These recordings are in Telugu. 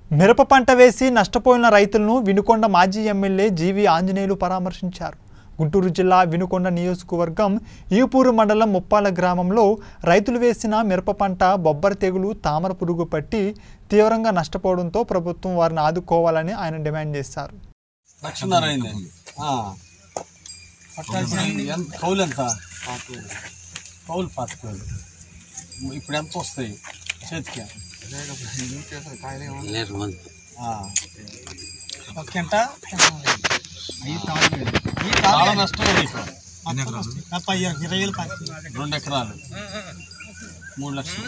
మిరప పంట వేసి నష్టపోయిన రైతులను వినుకొండ మాజీ ఎమ్మెల్యే జీవి ఆంజనేయులు పరామర్శించారు గుంటూరు జిల్లా వినుకొండ నియోజకవర్గం ఈపూరు మండలం ముప్పాల గ్రామంలో రైతులు వేసిన మిరప పంట బొబ్బర తెగులు తామర పురుగు పట్టి తీవ్రంగా నష్టపోవడంతో ప్రభుత్వం వారిని ఆదుకోవాలని ఆయన డిమాండ్ చేశారు లక్షన్నర అయింది ఆ. ఎంత కౌలు ఎంత కౌలు పాతికేలు ఇప్పుడు ఎంత వస్తాయి చేతికి ఆ. చాలా నష్టం నీకు రెండు ఎకరాలు మూడు లక్షలు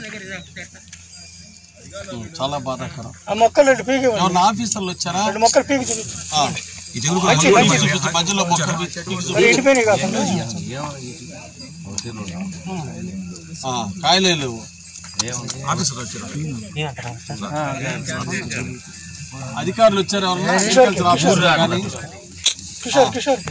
ఉం, చాలా బాధాకరం ఆ మొక్కలు రెండు పీకి ఎవరన్నా ఆఫీసర్లు వచ్చారా రెండు మొక్కలు పీకి చూపించు ఆ. చూపించు, మధ్యలో మొక్కలు పీకి చూపించు. మరి ఎండిపోయినాయి కాకుండా ఆ, కాయలే లేవు అధికారులు వచ్చారు ఎవరన్నా అగ్రికల్చర్ ఆఫీసర్ కానీ కిషోర్ కిషోర్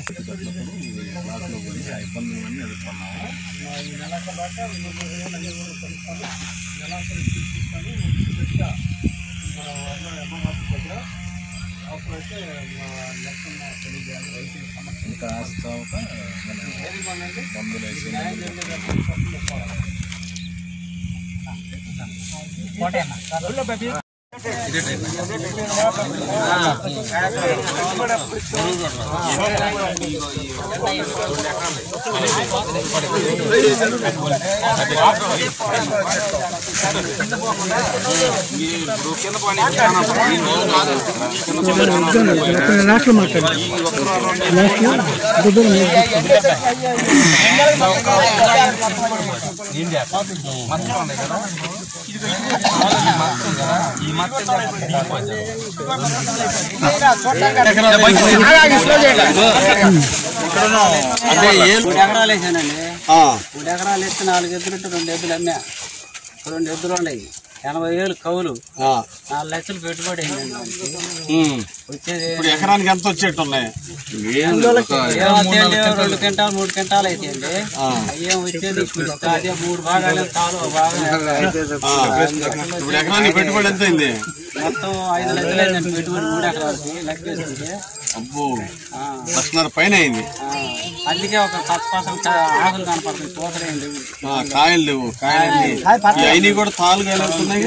అంటే ఏం మూడు ఎకరాలు వేసానండి ఆ, మూడు ఎకరాలు వేస్తే నాలుగు ఎద్దులు ఇట్టు రెండు ఎద్దులు అమ్మా రెండు ఎద్దులు ఉన్నాయి ఎనభై వేలు కవులు ఆ, నాలుగు లక్షలు పెట్టుబడి అయిందండి దానికి. ఉమ్. వచ్చేది ఇప్పుడు ఎకరానికి ఎంత వచ్చేట్టు ఉన్నాయి ఏమవుతాయండి రెండు క్వింటాలు మూడు క్వింటాలు అయితే అండి అయ్యేం వచ్చేది ఇప్పుడు అదే మూడు భాగాలు తాలు ఒక భాగం ఆ, ఇప్పుడు ఎకరానికి పెట్టుబడి ఎంత అయింది మొత్తం ఐదు లక్షలు అయిందండి పెట్టుబడి మూడు ఎకరాలకి లెక్క వేసుకుంటే అబ్బో ఆ, లక్షన్నర పైన అయింది ఆ, అందుకే ఒక పచ్చ పచ్చ ఆకులు కనపడుతుంది పూతలేండి ఆ, కాయలు లేవు కాయలు అయినవి కూడా తాలు కాయలు వస్తున్నాయి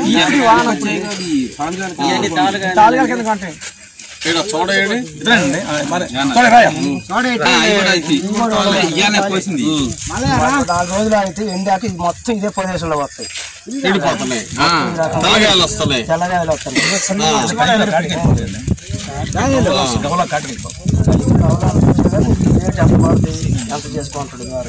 ఇవన్నీ తాలుగా ఇక్కడ చూడండి నాలుగు రోజులు అయితే ఎండాక ఇది మొత్తం ఇదే ప్రదేశంలో వస్తాయి చెడిపోతున్నాయి తలగాయలు వస్తున్నాయి తెల్లగాయలు వస్తాయి రేట్ ఎంత పడుతుంది ఎంత చేసుకుంటాడు గారు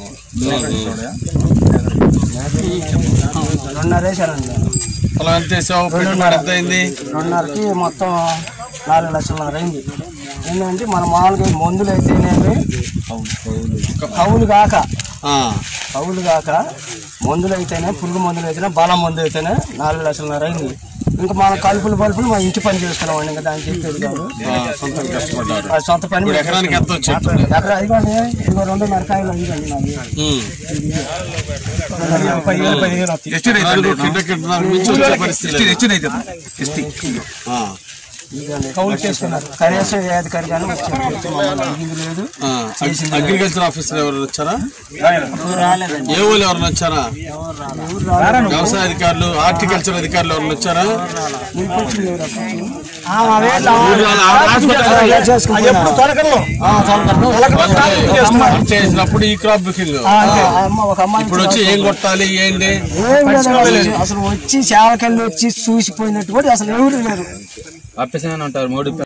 రెండున్నర వేసానండి నేను. పొలం ఎంత వేసావు పెట్టుబడి ఎంత అయింది రెండున్నరకి మొత్తం నాలుగు లక్షల అయింది ఏంటంటే మన మామూలుగా ఈ మందులు అయితేనేమి కవులు కాక ఆ, కవులు కాక మందులు అయితేనే పురుగు మందులు అయితేనే బలం మందు అయితేనే నాలుగు లక్షల అయింది ఇంకా మన కలుపులు పలుపులు మా ఇంటి పని చేసుకున్నామండి ఇంకా దానికి చెప్పేది కాదు ఆ, సొంతంగా కష్టపడ్డారు ఆ సొంత పని ఇప్పుడు ఎకరానికి ఎంత వచ్చేట్టు ఎక్కడ ఇదిగోండి ఇదిగో రెండున్నర కాయలు అయ్యిందండి నాది ఉమ్. పదివేలు పదివేలు వస్తాయి ఎకరానికి కింద కింద మించి వచ్చే పరిస్థితి లేదు. ఆ, ఇదిగోండి కవులు చేసుకున్నారు కనీసం ఏ అధికారి కానీ వచ్చారు వచ్చి మమ్మల్ని అడిగింది లేదు ఆ, అగ్- అగ్రికల్చర్ ఆఫీసర్ ఎవరు వచ్చారా రాలేదండి ఏ ఊళ్ళు ఎవరైనా వచ్చారా వ్యవసాయ అధికారులు హార్టికల్చర్ అధికారులు ఎవరైనా వచ్చారా పంట చేసినప్పుడు ఈ క్రాప్ బుకింగ్ ఒక అమ్మాయి ఇప్పుడు వచ్చి ఏం కొట్టాలి ఏంటి ఏం లేదు. అసలు వచ్చి సేవకెళ్ళి వచ్చి చూసిపోయినట్టు కూడా అసలు ఎవరు లేరు ఆపేసామని ఉంటారు మోడీ